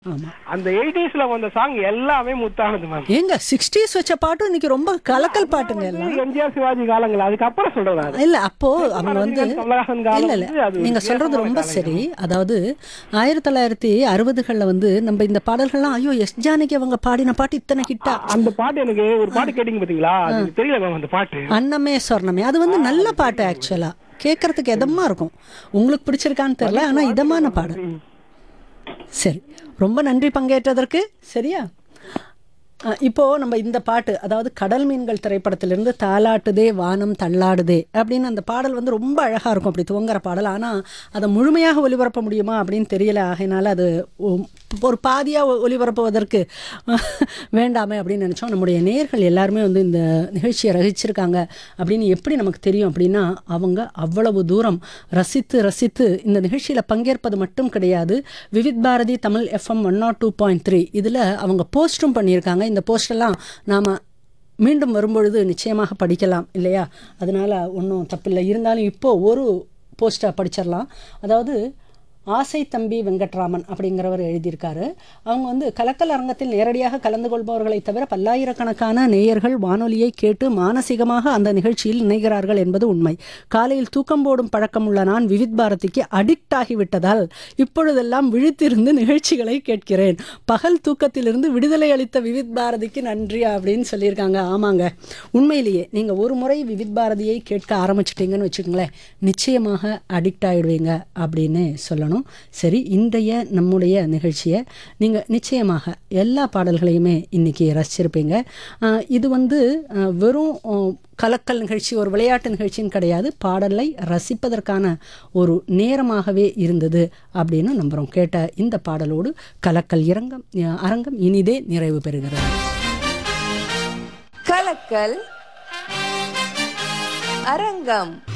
ஆமா அந்த எயிட்டிஸ்ல வந்த சாங் எல்லாமே முத்தானது மேம் ஏங்க சிக்ஸ்டீஸ் வச்ச பாட்டும் இன்னைக்கு ரொம்ப கலக்கல் பாட்டுங்க எல்லாம் எம்ஜிஆர் சிவாஜி காலங்கள் அதுக்கப்புறம் சொல்றேன் அது இல்ல அப்போ அவங்க வந்து ரஜினிகாந்த், கமலஹாசன் காலம் இல்ல வந்து இல்ல அது நீங்க சொல்றது வித்தியாசமான ரொம்ப காலங்கள். சரி அதாவது ஆயிரத்தி தொள்ளாயிரத்தி அறுபதுகள்ல வந்து நம்ம இந்த பாடல்கள்லாம் ஐயோ எஸ் ஜானகி அவங்க பாடின பாட்டு இத்தனை கிட்டா அந்த பாட்டு எனக்கு ஒரு பாட்டு கேட்டீங்க பாத்தீங்களா அது எனக்கு தெரியல மேம் அந்த பாட்டு அன்னமே சொர்ணமே அது வந்து நல்ல பாட்டு ஆக்சுவலா கேட்கறதுக்கு இதமா இருக்கும் உங்களுக்கு பிடிச்சிருக்கான்னு தெரியல ஆனா இதமான பாடல் சரி ரொம்ப நன்றி பங்கேற்றதற்கு சரியா அஹ், இப்போ நம்ம இந்த பாட்டு அதாவது கடல் மீன்கள் திரைப்படத்திலிருந்து தாலாட்டுதே வானம் தள்ளாடுதே அப்படின்னு அந்த பாடல் வந்து ரொம்ப அழகா இருக்கும் அப்படி துவங்குற பாடல் ஆனா அதை முழுமையாக ஒளிபரப்ப முடியுமா அப்படின்னு தெரியல ஆகையினால அது ஒ- ஒரு பாதியா ஒ- ஒளிபரப்புவதற்கு வேண்டாமே அப்படின்னு நினைச்சோம் நம்முடைய நேயர்கள் எல்லாருமே வந்து இந்த நிகழ்ச்சியை ரசிச்சிருக்காங்க அப்படின்னு எப்படி நமக்கு தெரியும் அப்படின்னா அவங்க அவ்வளவு தூரம் ரசித்து ரசித்து இந்த நிகழ்ச்சியில் பங்கேற்பது மட்டும் கிடையாது Vividh Bharati Tamil FM one naught two point three இதில் அவங்க போஸ்ட்டும் பண்ணியிருக்காங்க இந்த போஸ்டெல்லாம் நாம் மீண்டும் வரும்பொழுது நிச்சயமாக படிக்கலாம் இல்லையா அதனால் ஒன்றும் தப்பில்லை இருந்தாலும் இப்போது ஒரு போஸ்ட்டை படிச்சிடலாம் அதாவது ஆசை தம்பி வெங்கட்ராமன் அப்படிங்கிறவர் எழுதியிருக்காரு அவங்க வந்து கலக்கல் அரங்கத்தில் நேரடியாக கலந்து கொள்பவர்களை தவிர பல்லாயிரக்கணக்கான நேயர்கள் வானொலியை கேட்டு மானசீகமாக அந்த நிகழ்ச்சியில் இணைகிறார்கள் என்பது உண்மை காலையில் தூக்கம் போடும் பழக்கம் உள்ள நான் விவித் பாரதிக்கு அடிக்ட் ஆகிவிட்டதால் இப்பொழுதெல்லாம் விழித்திருந்து நிகழ்ச்சிகளை கேட்கிறேன் பகல் தூக்கத்திலிருந்து விடுதலை அளித்த விவித் பாரதிக்கு நன்றி அப்படின்னு சொல்லியிருக்காங்க ஆமாங்க உண்மையிலேயே நீங்கள் ஒரு முறை விவித் பாரதியை கேட்க ஆரம்பிச்சிட்டிங்கன்னு வச்சுக்கோங்களேன் நிச்சயமாக அடிக்ட் ஆகிடுவீங்க அப்படின்னு சொல்லணும் சரி இன்றைய நம்முடைய நிகழ்ச்சியை நீங்கள் நிச்சயமாக எல்லா பாடல்களையுமே இன்னைக்கு ரசிச்சிருப்பீங்க ஆஹ் இது வந்து ஆஹ் வெறும் ஆஹ் கலக்கல் நிகழ்ச்சி ஒரு விளையாட்டு நிகழ்ச்சின்னு கிடையாது பாடலை ரசிப்பதற்கான ஒரு நேரமாகவே இருந்தது அப்படின்னு நம்புகிறோம் கேட்ட இந்த பாடலோடு கலக்கல் இரங்கம் அஹ் அரங்கம் இனிதே நிறைவு பெறுகிறது கலக்கல் அரங்கம்